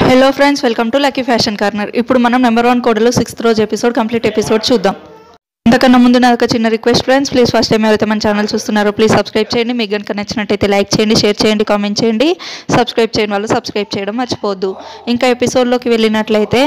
hello friends welcome to lucky fashion corner ఇప్పుడు మనం number one కోడలో సిక్స్త్ రోజు ఎపిసోడ్ కంప్లీట్ ఎపిసోడ్ చూద్దాం ఇంతకన్నా ముందు నాకు ఒక చిన్న request friends please first time ఎవరైతే మన ఛానల్ చూస్తున్నారో ప్లీజ్ సబ్స్క్రైబ్ చేయండి మీకు కనుక నచ్చినట్టయితే లైక్ చేయండి షేర్ చేయండి కామెంట్ చేయండి సబ్స్క్రైబ్ చేయని వాళ్ళు సబ్స్క్రైబ్ చేయడం మర్చిపోవద్దు ఇంకా ఎపిసోడ్లోకి వెళ్ళినట్లయితే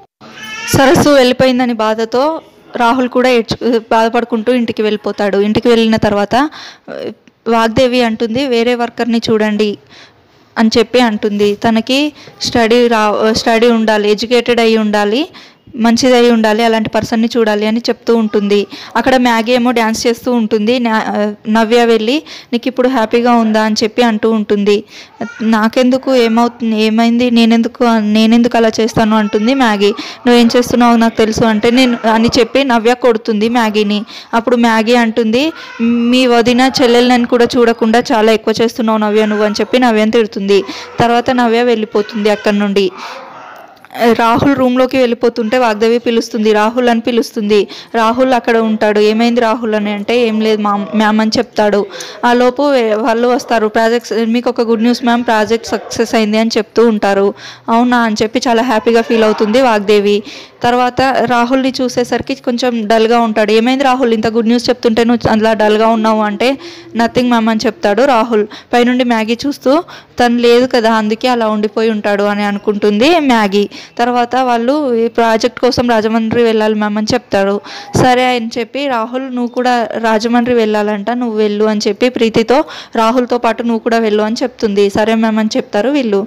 సరస్సు వెళ్ళిపోయిందని బాధతో రాహుల్ కూడా ఏడ్చు బాధపడుకుంటూ ఇంటికి వెళ్ళిపోతాడు ఇంటికి వెళ్ళిన తర్వాత ఆ, వాగ్దేవి అంటుంది వేరే వర్కర్ని చూడండి అని చెప్పి అంటుంది తనకి స్టడీ రా స్టడీ ఉండాలి ఎడ్యుకేటెడ్ అయి ఉండాలి మంచిది అయి ఉండాలి అలాంటి పర్సన్ని చూడాలి అని చెప్తూ ఉంటుంది అక్కడ మ్యాగీ ఏమో డ్యాన్స్ చేస్తూ ఉంటుంది నా- నవ్య వెళ్ళి నీకు ఇప్పుడు హ్యాపీగా ఉందా అని చెప్పి అంటూ ఉంటుంది నాకెందుకు ఏమవుతుంది ఏమైంది నేనెందుకు నేనెందుకు అలా చేస్తాను అంటుంది మ్యాగీ నువ్వేం చేస్తున్నావు నాకు తెలుసు అంటే నేను అని చెప్పి నవ్య కొడుతుంది మ్యాగీని అప్పుడు మ్యాగీ అంటుంది మీ వదిన చెల్లెళ్ళని కూడా చూడకుండా చాలా ఎక్కువ చేస్తున్నావు నవ్య నువ్వు అని చెప్పి నవ్యని తిడుతుంది తర్వాత నవ్య వెళ్ళిపోతుంది అక్కడి నుండి రాహుల్ రూమ్లోకి వెళ్ళిపోతుంటే వాగ్దేవి పిలుస్తుంది రాహుల్ అని పిలుస్తుంది రాహుల్ అక్కడ ఉంటాడు ఏమైంది రాహుల్ అని అంటే ఏం లేదు మా మ్యామ్ అని చెప్తాడు ఆ లోపు వే- వాళ్ళు వస్తారు ప్రాజెక్ట్ మీకు ఒక good news ma'am project success అయింది అని చెప్తూ ఉంటారు అవునా అని చెప్పి చాలా హ్యాపీగా ఫీల్ అవుతుంది వాగ్దేవి తర్వాత రాహుల్ని చూసేసరికి కొంచెం డల్గా ఉంటాడు ఏమైంది రాహుల్ ఇంత గుడ్ న్యూస్ చెప్తుంటే నువ్వు అలా డల్గా ఉన్నావు అంటే నథింగ్ మ్యామ్ అని చెప్తాడు రాహుల్ పైనుండి మ్యాగీ చూస్తూ తను లేదు కదా అందుకే అలా ఉండిపోయి ఉంటాడు అని అనుకుంటుంది మ్యాగీ తర్వాత వాళ్ళు ఈ ప్రాజెక్ట్ కోసం రాజమండ్రి వెళ్ళాలి మ్యామ్ అని చెప్తాడు సరే అని చెప్పి రాహుల్ నువ్వు కూడా రాజమండ్రి వెళ్ళాలంట నువ్వు వెళ్ళు అని చెప్పి ప్రీతితో రాహుల్తో పాటు నువ్వు కూడా వెళ్ళు అని చెప్తుంది సరే మ్యామ్ అని చెప్తారు వీళ్ళు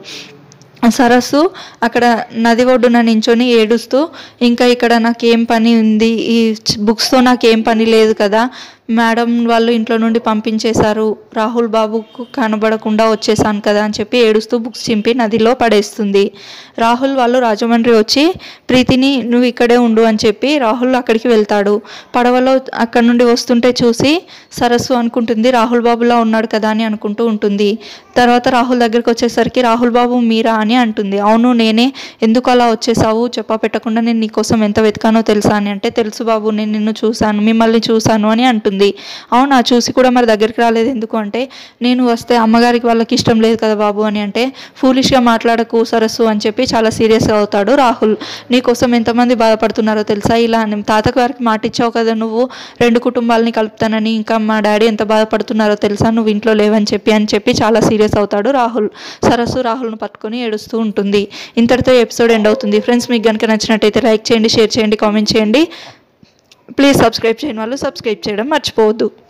సరస్సు అక్కడ నది ఒడ్డున నించొని ఏడుస్తూ ఇంకా ఇక్కడ నాకేం పని ఉంది ఈ బుక్స్తో నాకేం పని లేదు కదా మేడం వాళ్ళు ఇంట్లో నుండి పంపించేశారు రాహుల్ బాబుకు కనబడకుండా వచ్చేసాను కదా అని చెప్పి ఏడుస్తూ బుక్స్ చింపి నదిలో పడేస్తుంది రాహుల్ వాళ్ళు రాజమండ్రి వచ్చి ప్రీతిని నువ్వు ఇక్కడే ఉండు అని చెప్పి రాహుల్ అక్కడికి వెళ్తాడు పడవలో అక్కడ నుండి వస్తుంటే చూసి సరస్సు అనుకుంటుంది రాహుల్ బాబులా ఉన్నాడు కదా అని అనుకుంటూ ఉంటుంది తర్వాత రాహుల్ దగ్గరికి వచ్చేసరికి రాహుల్ బాబు మీరా అని అంటుంది అవును నేనే ఎందుకు అలా వచ్చేసావు చెప్పా పెట్టకుండా నేను నీకోసం ఎంత వెతికానో తెలుసా అని అంటే తెలుసు బాబు నేను నిన్ను చూశాను మిమ్మల్ని చూశాను అని అంటుంది అవునా చూసి కూడా మరి దగ్గరికి రాలేదు ఎందుకు అంటే నేను వస్తే అమ్మగారికి వాళ్ళకి ఇష్టం లేదు కదా బాబు అని అంటే ఫూలిష్గా మాట్లాడకు సరస్సు అని చెప్పి చాలా సీరియస్గా అవుతాడు రాహుల్ నీకోసం ఎంతమంది బాధపడుతున్నారో తెలుసా ఇలా అని తాతకు వారికి మాట ఇచ్చావు కదా నువ్వు రెండు కుటుంబాలని కలుపుతానని ఇంకా మా డాడీ ఎంత బాధపడుతున్నారో తెలుసా నువ్వు ఇంట్లో లేవని చెప్పి అని చెప్పి చాలా సీరియస్ అవుతాడు రాహుల్ సరస్సు రాహుల్ను పట్టుకొని ఏడుస్తూ ఉంటుంది ఇంతటితో ఎపిసోడ్ ఎండ్ అవుతుంది ఫ్రెండ్స్ మీకు కనుక నచ్చినట్టయితే లైక్ చేయండి షేర్ చేయండి కామెంట్ చేయండి ప్లీజ్ సబ్స్క్రైబ్ చేయని వాళ్ళు సబ్స్క్రైబ్ చేయడం మర్చిపోవద్దు